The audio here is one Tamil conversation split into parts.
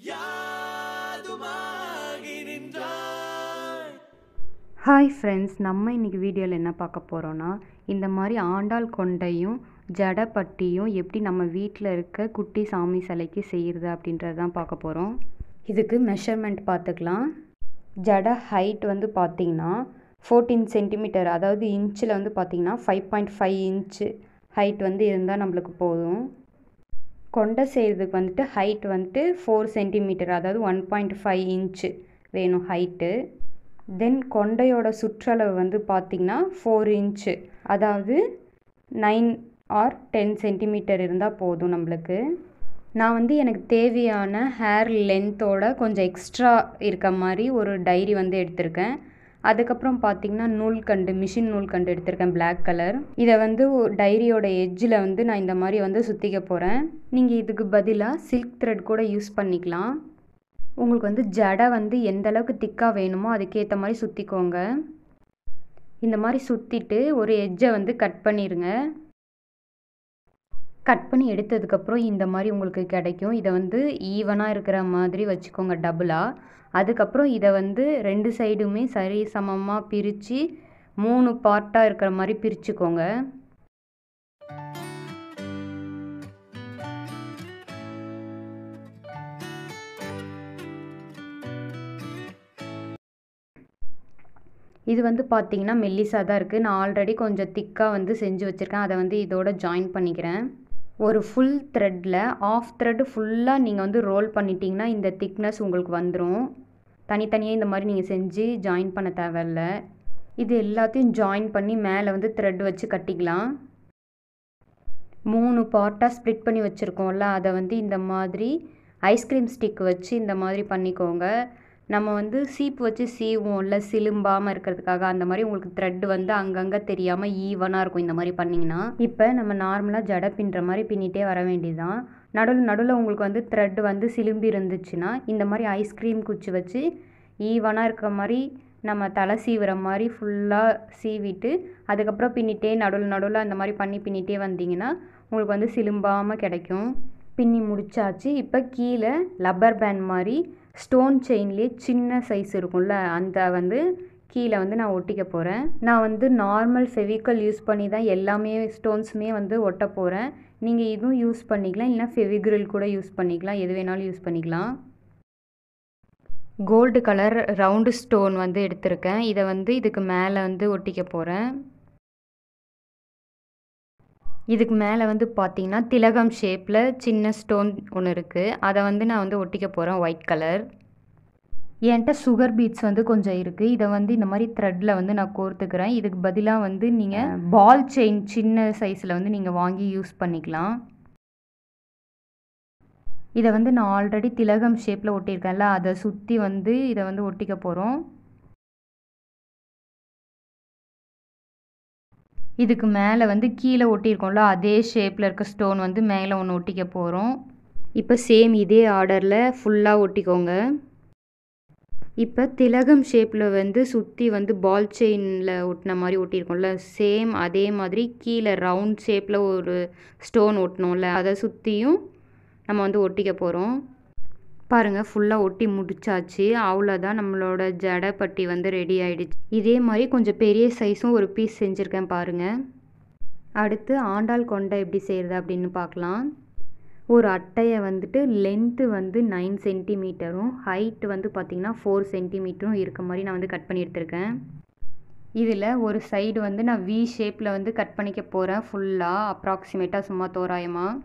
யாதுமாகி நின்றாய் ஹாய் ஃப்ரெண்ட்ஸ் நம்ம இன்றைக்கி வீடியோவில் என்ன பார்க்க போகிறோன்னா இந்த மாதிரி ஆண்டாள் கொண்டையும் ஜடப்பட்டியும் எப்படி நம்ம வீட்டில் இருக்க குட்டி சாமி சிலைக்கு செய்கிறது அப்படின்றது தான் பார்க்க போகிறோம் இதுக்கு மெஷர்மெண்ட் பார்த்துக்கலாம் ஜட ஹைட் வந்து பார்த்திங்கன்னா ஃபோர்டீன் சென்டிமீட்டர் அதாவது இன்ச்சில் வந்து பார்த்திங்கன்னா five point five inch height வந்து இருந்தால் நம்மளுக்கு போதும் கொண்டை செய்கிறதுக்கு வந்துட்டு ஹைட் வந்துட்டு ஃபோர் சென்டிமீட்டர் அதாவது ஒன் பாயிண்ட் ஃபைவ் இன்ச்சு வேணும் ஹைட்டு தென் கொண்டையோட சுற்றளவு வந்து பார்த்திங்கன்னா ஃபோர் இன்ச்சு அதாவது நைன் ஆர் டென் சென்டிமீட்டர் இருந்தால் போதும் நம்மளுக்கு நான் வந்து எனக்கு தேவையான ஹேர் லென்த்தோட கொஞ்சம் எக்ஸ்ட்ரா இருக்க மாதிரி ஒரு டைரி வந்து எடுத்திருக்கேன் அதுக்கப்புறம் பார்த்தீங்கன்னா நூல்கண்டு மிஷின் நூல்கண்டு எடுத்திருக்கேன் Black கலர் இதை வந்து டைரியோட எட்ஜில் வந்து நான் இந்த மாதிரி வந்து சுற்றிக்க போகிறேன் நீங்கள் இதுக்கு பதிலாக சில்க் த்ரெட் கூட யூஸ் பண்ணிக்கலாம் உங்களுக்கு வந்து ஜடை வந்து எந்த அளவுக்கு திக்காக வேணுமோ அதுக்கேற்ற மாதிரி சுற்றிக்கோங்க இந்த மாதிரி சுற்றிட்டு ஒரு எட்ஜை வந்து கட் பண்ணிடுங்க கட் பண்ணி எடுத்ததுக்கப்புறம் இந்த மாதிரி உங்களுக்கு கிடைக்கும் இதை வந்து ஈவனாக இருக்கிற மாதிரி வச்சுக்கோங்க டபுளாக அதுக்கப்புறம் இதை வந்து ரெண்டு சைடுமே சரி சமமாக பிரித்து மூணு பார்ட்டாக இருக்கிற மாதிரி பிரிச்சுக்கோங்க இது வந்து பார்த்தீங்கன்னா மெல்லிசாக தான் இருக்குது நான் ஆல்ரெடி கொஞ்சம் திக்காக வந்து செஞ்சு வச்சுருக்கேன் அதை வந்து இதோட ஜாயின் பண்ணிக்கிறேன் ஒரு ஃபுல் த்ரெட்டில் ஆஃப் த்ரெட் ஃபுல்லாக நீங்கள் வந்து ரோல் பண்ணிட்டீங்கன்னா இந்த திக்னஸ் உங்களுக்கு வந்துடும் தனித்தனியாக இந்த மாதிரி நீங்கள் செஞ்சு ஜாயின் பண்ண தேவையில்ல இது எல்லாத்தையும் ஜாயின் பண்ணி மேலே வந்து த்ரெட் வச்சு கட்டிக்கலாம் மூணு பார்ட்டாக ஸ்ப்ளிட் பண்ணி வச்சுருக்கோம்ல அதை வந்து இந்த மாதிரி ஐஸ்கிரீம் ஸ்டிக் வச்சு இந்த மாதிரி பண்ணிக்கோங்க நம்ம வந்து சீப்பு வச்சு சீவோம்ல சிலும்பாமல் இருக்கிறதுக்காக அந்த மாதிரி உங்களுக்கு த்ரெட் வந்து அங்கங்கே தெரியாமல் ஈவனாக இருக்கும் இந்த மாதிரி பண்ணிங்கன்னா இப்போ நம்ம நார்மலாக ஜடை பின்னுற மாதிரி பின்னிட்டே வர வேண்டியதுதான் நடுவில் நடுவில் உங்களுக்கு வந்து த்ரெட் வந்து சிலும்பி இருந்துச்சுன்னா இந்த மாதிரி ஐஸ்கிரீம் குச்சி வச்சு ஈவனாக இருக்கிற மாதிரி நம்ம தலை சீவுற மாதிரி ஃபுல்லாக சீவிட்டு அதுக்கப்புறம் பின்னிட்டே நடுவில் நடுவில் அந்த மாதிரி பண்ணி பின்னிட்டே வந்தீங்கன்னா உங்களுக்கு வந்து சிலும்பாமல் கிடைக்கும் பின்னி முடிச்சாச்சு இப்போ கீழே லப்பர் பேண்ட் மாதிரி ஸ்டோன் செயின்லேயே சின்ன சைஸ் இருக்கும்ல அந்த வந்து கீழே வந்து நான் ஒட்டிக்க போகிறேன் நான் வந்து நார்மல் ஃபெவிக்கல் யூஸ் பண்ணி தான் எல்லாமே ஸ்டோன்ஸுமே வந்து ஒட்ட போகிறேன் நீங்கள் இதுவும் யூஸ் பண்ணிக்கலாம் இல்லைனா ஃபெவிக்ரில் கூட யூஸ் பண்ணிக்கலாம் எது வேணாலும் யூஸ் பண்ணிக்கலாம் கோல்டு கலர் ரவுண்டு ஸ்டோன் வந்து எடுத்திருக்கேன் இதை வந்து இதுக்கு மேலே வந்து ஒட்டிக்க போகிறேன் இதுக்கு மேலே வந்து பார்த்தீங்கன்னா திலகம் ஷேப்பில் சின்ன ஸ்டோன் ஒன்று இருக்குது அதை வந்து நான் வந்து ஒட்டிக்க போகிறேன் ஒயிட் கலர் என்கிட்ட சுகர் பீட்ஸ் வந்து கொஞ்சம் இருக்குது இதை வந்து இந்த மாதிரி த்ரெட்டில் வந்து நான் கோர்த்துக்கிறேன் இதுக்கு பதிலாக வந்து நீங்கள் பால் செயின் சின்ன சைஸில் வந்து நீங்கள் வாங்கி யூஸ் பண்ணிக்கலாம் இதை வந்து நான் ஆல்ரெடி திலகம் ஷேப்பில் ஒட்டியிருக்கேன்ல அதை சுற்றி வந்து இதை வந்து ஒட்டிக்க போகிறோம் இதுக்கு மேலே வந்து கீழே ஒட்டியிருக்கோம்ல அதே ஷேப்பில் இருக்க ஸ்டோன் வந்து மேலே ஒன்று ஒட்டிக்க போகிறோம் இப்போ சேம் இதே ஆர்டரில் ஃபுல்லாக ஒட்டிக்கோங்க இப்போ திலகம் ஷேப்பில் வந்து சுற்றி வந்து பால் செயினில் ஒட்டின மாதிரி ஒட்டியிருக்கோம்ல சேம் அதே மாதிரி கீழே ரவுண்ட் ஷேப்பில் ஒரு ஸ்டோன் ஒட்டினோம்ல அதை சுற்றியும் நம்ம வந்து ஒட்டிக்க போகிறோம் பாருங்கள் ஃபுல்லாக ஒட்டி முடிச்சாச்சு அவ்வளோதான் நம்மளோட ஜடைப்பட்டி வந்து ரெடி ஆகிடுச்சு இதே மாதிரி கொஞ்சம் பெரிய சைஸும் ஒரு பீஸ் செஞ்சுருக்கேன் பாருங்கள் அடுத்து ஆண்டாள் கொண்டை எப்படி செய்கிறது அப்படின்னு பார்க்கலாம் ஒரு அட்டையை வந்துட்டு லென்த்து வந்து நைன் சென்டிமீட்டரும் ஹைட்டு வந்து பார்த்திங்கன்னா ஃபோர் சென்டிமீட்டரும் இருக்க மாதிரி நான் வந்து கட் பண்ணி எடுத்திருக்கேன் இதில் ஒரு சைடு வந்து நான் வி ஷேப்பில் வந்து கட் பண்ணிக்க போகிறேன் ஃபுல்லாக அப்ராக்சிமேட்டாக சும்மா தோராயமாக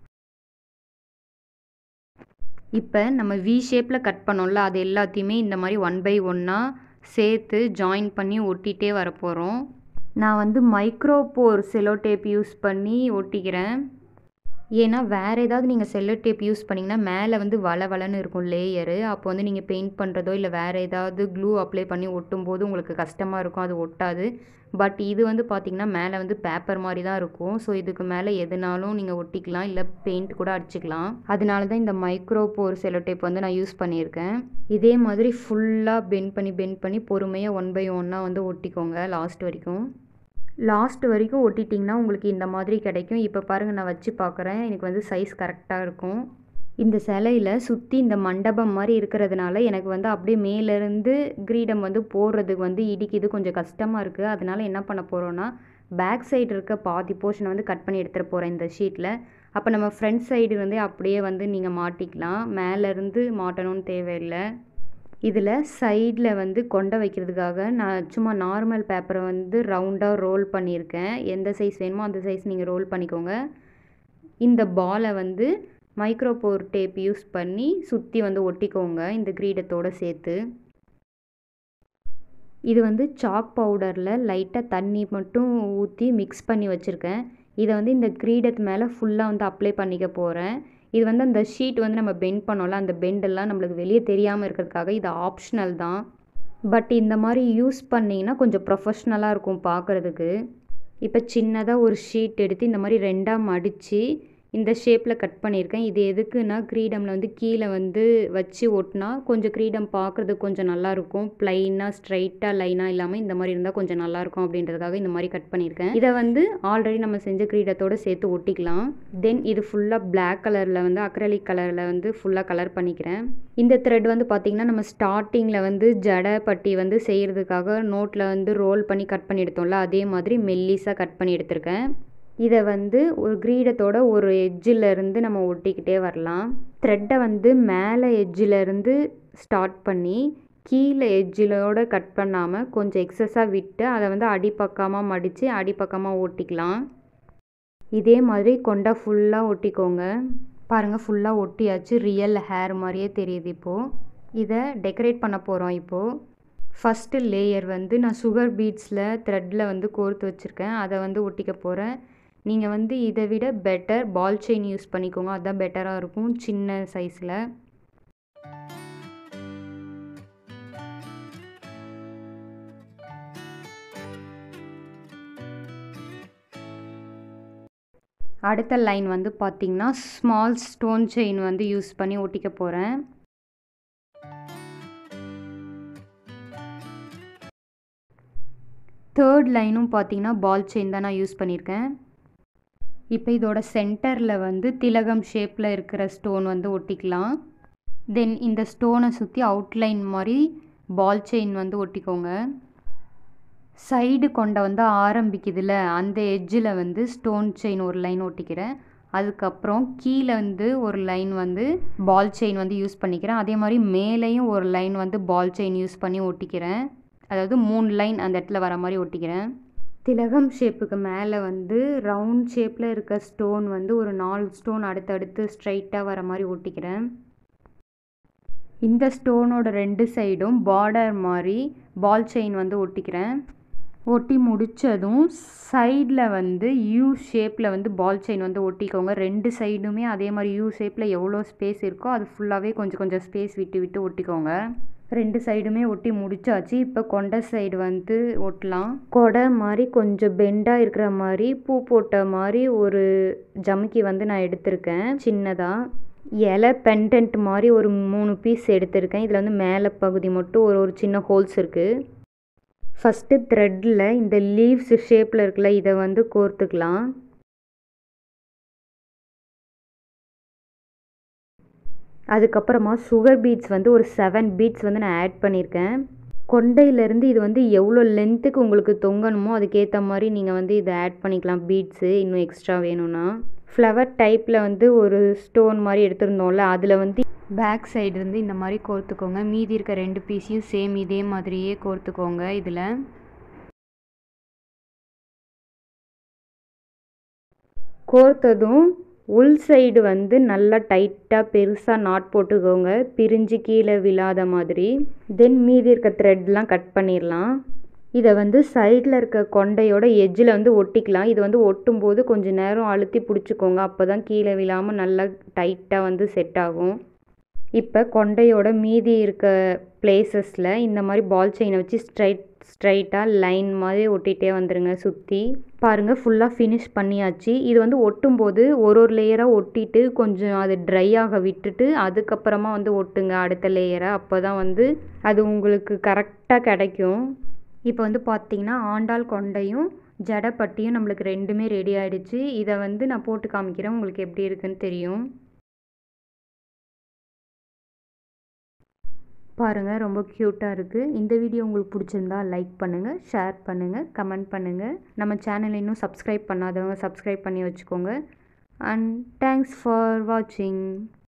இப்போ நம்ம வி ஷேப்பில் கட் பண்ணோம்ல அது எல்லாத்தையுமே இந்த மாதிரி ஒன் பை ஒன்னாக சேர்த்து ஜாயின் பண்ணி ஒட்டிகிட்டே வரப்போகிறோம் நான் வந்து micropore cello tape use பண்ணி ஒட்டிக்கிறேன் ஏன்னா வேறு ஏதாவது நீங்கள் செல்லோ டேப் யூஸ் பண்ணிங்கன்னா மேலே வந்து வள வளன்னு இருக்கும் லேயரு அப்போ வந்து நீங்கள் பெயிண்ட் பண்ணுறதோ இல்லை வேறு ஏதாவது க்ளூ அப்ளை பண்ணி ஒட்டும் போது உங்களுக்கு கஷ்டமாக இருக்கும் அது ஒட்டாது பட் இது வந்து பார்த்திங்கன்னா மேலே வந்து பேப்பர் மாதிரி தான் இருக்கும் ஸோ இதுக்கு மேலே எதுனாலும் நீங்கள் ஒட்டிக்கலாம் இல்லை பெயிண்ட் கூட அடிச்சுக்கலாம் அதனால தான் இந்த மைக்ரோ போர் செலோ டேப் வந்து நான் யூஸ் பண்ணியிருக்கேன் இதே மாதிரி ஃபுல்லாக பெண்ட் பண்ணி பெண்ட் பண்ணி பொறுமையாக ஒன் பை ஒன்னாக வந்து ஒட்டிக்கோங்க லாஸ்ட் வரைக்கும் லாஸ்ட் வரைக்கும் ஒட்டிட்டிங்கன்னா உங்களுக்கு இந்த மாதிரி கிடைக்கும் இப்போ பாருங்கள் நான் வச்சு பார்க்குறேன் எனக்கு வந்து சைஸ் கரெக்டாக இருக்கும் இந்த சிலையில சுற்றி இந்த மண்டபம் மாதிரி இருக்கிறதுனால எனக்கு வந்து அப்படியே மேலேருந்து கிரீடம் வந்து போடுறதுக்கு வந்து இடிக்குது கொஞ்சம் கஷ்டமாக இருக்குது அதனால என்ன பண்ண போகிறோன்னா பேக் சைடு இருக்க பாதி போர்ஷனை வந்து கட் பண்ணி எடுத்துகிட்டு போகிறேன் இந்த ஷீட்டில் அப்போ நம்ம ஃப்ரண்ட் சைடு வந்து அப்படியே வந்து நீங்கள் மாட்டிக்கலாம் மேலேருந்து மாட்டணும்னு தேவையில்லை இதில் சைடில் வந்து கொண்டை வைக்கிறதுக்காக நான் சும்மா நார்மல் பேப்பரை வந்து ரவுண்டாக ரோல் பண்ணியிருக்கேன் எந்த சைஸ் வேணுமோ அந்த சைஸ் நீங்கள் ரோல் பண்ணிக்கோங்க இந்த பாலை வந்து மைக்ரோபோர் டேப் யூஸ் பண்ணி சுற்றி வந்து ஒட்டிக்கோங்க இந்த கிரீடத்தோடு சேர்த்து இது வந்து சாக் பவுடரில் லைட்டாக தண்ணி மட்டும் ஊற்றி மிக்ஸ் பண்ணி வச்சுருக்கேன் இதை வந்து இந்த கிரீடத்து மேலே ஃபுல்லாக வந்து அப்ளை பண்ணிக்க போகிறேன் இது வந்து அந்த ஷீட் வந்து நம்ம பெண்ட் பண்ணோம்ல அந்த பெண்டெல்லாம் நம்மளுக்கு வெளியே தெரியாமல் இருக்கிறதுக்காக இது ஆப்ஷனல் தான் பட் இந்த மாதிரி யூஸ் பண்ணிங்கன்னா கொஞ்சம் ப்ரொஃபஷ்னலாக இருக்கும் பார்க்குறதுக்கு இப்போ சின்னதாக ஒரு ஷீட் எடுத்து இந்த மாதிரி ரெண்டாக மடித்து இந்த ஷேப்பில் கட் பண்ணியிருக்கேன் இது எதுக்குன்னா கிரீடமில் வந்து கீழே வந்து வச்சு ஒட்டினா கொஞ்சம் கிரீடம் பார்க்குறதுக்கு கொஞ்சம் நல்லாயிருக்கும் ப்ளைனாக ஸ்ட்ரைட்டாக லைனாக இல்லாமல் இந்த மாதிரி இருந்தால் கொஞ்சம் நல்லாயிருக்கும் அப்படின்றதுக்காக இந்த மாதிரி கட் பண்ணியிருக்கேன் இதை வந்து ஆல்ரெடி நம்ம செஞ்ச கிரீடத்தோடு சேர்த்து ஒட்டிக்கலாம் தென் இது ஃபுல்லாக பிளாக் கலரில் வந்து அக்ரலிக் கலரில் வந்து ஃபுல்லாக கலர் பண்ணிக்கிறேன் இந்த த்ரெட் வந்து பார்த்திங்கன்னா நம்ம ஸ்டார்டிங்கில் வந்து ஜடை பட்டி வந்து செய்கிறதுக்காக நோட்டில் வந்து ரோல் பண்ணி கட் பண்ணி எடுத்தோம்ல அதே மாதிரி மெல்லிஸாக கட் பண்ணி எடுத்திருக்கேன் இதை வந்து ஒரு கிரீடத்தோட ஒரு எட்ஜில் இருந்து நம்ம ஒட்டிக்கிட்டே வரலாம் த்ரெட்டை வந்து மேலே எட்ஜில் இருந்து ஸ்டார்ட் பண்ணி கீழே எட்ஜிலோட கட் பண்ணாமல் கொஞ்சம் எக்ஸஸாக விட்டு அதை வந்து அடிப்பக்கமாக மடித்து அடிப்பக்கமாக ஒட்டிக்கலாம் இதே மாதிரி கொண்டா ஃபுல்லாக ஒட்டிக்கோங்க பாருங்கள் ஃபுல்லாக ஒட்டியாச்சு ரியல் ஹேர் மாதிரியே தெரியுது இப்போது இதை டெக்கரேட் பண்ண போகிறோம் இப்போது ஃபஸ்ட்டு லேயர் வந்து நான் சுகர் பீட்ஸில் த்ரெட்டில் வந்து கோர்த்து வச்சுருக்கேன் அதை வந்து ஒட்டிக்க போகிறேன் நீங்கள் வந்து இதை விட பெட்டர் பால் செயின் யூஸ் பண்ணிக்கோங்க அதுதான் பெட்டராக இருக்கும் சின்ன சைஸில் அடுத்த லைன் வந்து பார்த்திங்கன்னா ஸ்மால் ஸ்டோன் செயின் வந்து யூஸ் பண்ணி ஒட்டிக்க போகிறேன் தேர்ட் லைனும் பார்த்தீங்கன்னா பால் செயின் தான் நான் யூஸ் பண்ணியிருக்கேன் இப்போ இதோட சென்டரில் வந்து திலகம் ஷேப்பில் இருக்கிற ஸ்டோன் வந்து ஒட்டிக்கலாம் தென் இந்த ஸ்டோனை சுற்றி அவுட்லைன் மாதிரி பால் செயின் வந்து ஒட்டிக்கோங்க சைடு கொண்ட வந்து ஆரம்பிக்குதுல அந்த எட்ஜில் வந்து ஸ்டோன் செயின் ஒரு லைன் ஒட்டிக்கிறேன் அதுக்கப்புறம் கீழே வந்து ஒரு லைன் வந்து பால் செயின் வந்து யூஸ் பண்ணிக்கிறேன் அதே மாதிரி மேலேயும் ஒரு லைன் வந்து பால் செயின் யூஸ் பண்ணி ஒட்டிக்கிறேன் அதாவது மூணு லைன் அந்த இடத்துல வர மாதிரி ஒட்டிக்கிறேன் திலகம் ஷேப்புக்கு மேலே வந்து ரவுண்ட் ஷேப்பில் இருக்க ஸ்டோன் வந்து ஒரு நாலு ஸ்டோன் அடுத்தடுத்து ஸ்ட்ரைட்டாக வர மாதிரி ஒட்டிக்கிறேன் இந்த ஸ்டோனோட ரெண்டு சைடும் பார்டர் மாதிரி பால் செயின் வந்து ஒட்டிக்கிறேன் ஒட்டி முடித்ததும் சைடில் வந்து யூ ஷேப்பில் வந்து பால் செயின் வந்து ஒட்டிக்கோங்க ரெண்டு சைடுமே அதே மாதிரி யூ ஷேப்பில் எவ்வளோ ஸ்பேஸ் இருக்கோ அது ஃபுல்லாகவே கொஞ்சம் கொஞ்சம் ஸ்பேஸ் விட்டு விட்டு ஒட்டிக்கோங்க ரெண்டு சைடுமே ஒட்டி முடிச்சாச்சு இப்போ கொண்டை சைடு வந்து ஒட்டலாம் கொடை மாதிரி கொஞ்சம் பெண்டாக இருக்கிற மாதிரி பூ போட்ட மாதிரி ஒரு ஜமுக்கி வந்து நான் எடுத்திருக்கேன் சின்னதாக இலை பெண்டன்ட் மாதிரி ஒரு மூணு பீஸ் எடுத்திருக்கேன் இதில் வந்து மேலே பகுதி மட்டும் ஒரு ஒரு சின்ன ஹோல்ஸ் இருக்குது ஃபஸ்ட்டு த்ரெட்டில் இந்த லீவ்ஸ் ஷேப்பில் இருக்குல்ல இதை வந்து கோர்த்துக்கலாம் அதுக்கப்புறமா சுகர் பீட்ஸ் வந்து ஒரு செவன் பீட்ஸ் வந்து நான் ஆட் பண்ணியிருக்கேன் கொண்டையிலேருந்து இது வந்து எவ்வளோ லென்த்துக்கு உங்களுக்கு தொங்கணுமோ அதுக்கேற்ற மாதிரி நீங்கள் வந்து இதை ஆட் பண்ணிக்கலாம் பீட்ஸு இன்னும் எக்ஸ்ட்ரா வேணும்னா ஃப்ளவர் டைப்பில் வந்து ஒரு ஸ்டோன் மாதிரி எடுத்திருந்தோம்ல அதில் வந்து பேக் சைடு இருந்து இந்த மாதிரி கோர்த்துக்கோங்க மீதி இருக்க ரெண்டு பீஸையும் சேம் இதே மாதிரியே கோர்த்துக்கோங்க இதில் கோர்த்ததும் உள் சைடு வந்து நல்லா டைட்டாக பெருசாக நாட் போட்டுக்கோங்க பிரிஞ்சு கீழே விழாத மாதிரி தென் மீதி இருக்க த்ரெட்லாம் கட் பண்ணிடலாம் இதை வந்து சைடில் இருக்க கொண்டையோட எட்ஜில் வந்து ஒட்டிக்கலாம் இது வந்து ஒட்டும் போது கொஞ்சம் நேரம் அழுத்தி பிடிச்சிக்கோங்க அப்போ தான் கீழே விழாமல் நல்லா டைட்டாக வந்து செட் ஆகும் இப்போ கொண்டையோட மீதி இருக்க பிளேசஸில் இந்த மாதிரி பால் செயினை வச்சு ஸ்ட்ரைட் ஸ்ட்ரைட்டாக லைன் மாதிரி ஒட்டிகிட்டே வந்துடுங்க சுற்றி பாருங்கள் ஃபுல்லாக ஃபினிஷ் பண்ணியாச்சு இது வந்து ஒட்டும்போது ஒரு ஒரு லேயராக ஒட்டிட்டு கொஞ்சம் அது ட்ரை ஆக விட்டுட்டு அதுக்கப்புறமா வந்து ஒட்டுங்க அடுத்த லேயரை அப்போ தான் வந்து அது உங்களுக்கு கரெக்டாக கிடைக்கும் இப்போ வந்து பார்த்தீங்கன்னா ஆண்டாள் கொண்டையும் ஜடைப்பட்டியும் நம்மளுக்கு ரெண்டுமே ரெடி ஆகிடுச்சு இதை வந்து நான் போட்டு காமிக்கிறேன் உங்களுக்கு எப்படி இருக்குன்னு தெரியும் பாருங்கள் ரொம்ப க்யூட்டாக இருக்குது இந்த வீடியோ உங்களுக்கு பிடிச்சிருந்தா லைக் பண்ணுங்கள் ஷேர் பண்ணுங்கள் கமெண்ட் பண்ணுங்கள் நம்ம சேனலை இன்னும் சப்ஸ்கிரைப் பண்ணாதவங்க சப்ஸ்கிரைப் பண்ணி வச்சுக்கோங்க அண்ட் தேங்க்ஸ் ஃபார் வாட்சிங்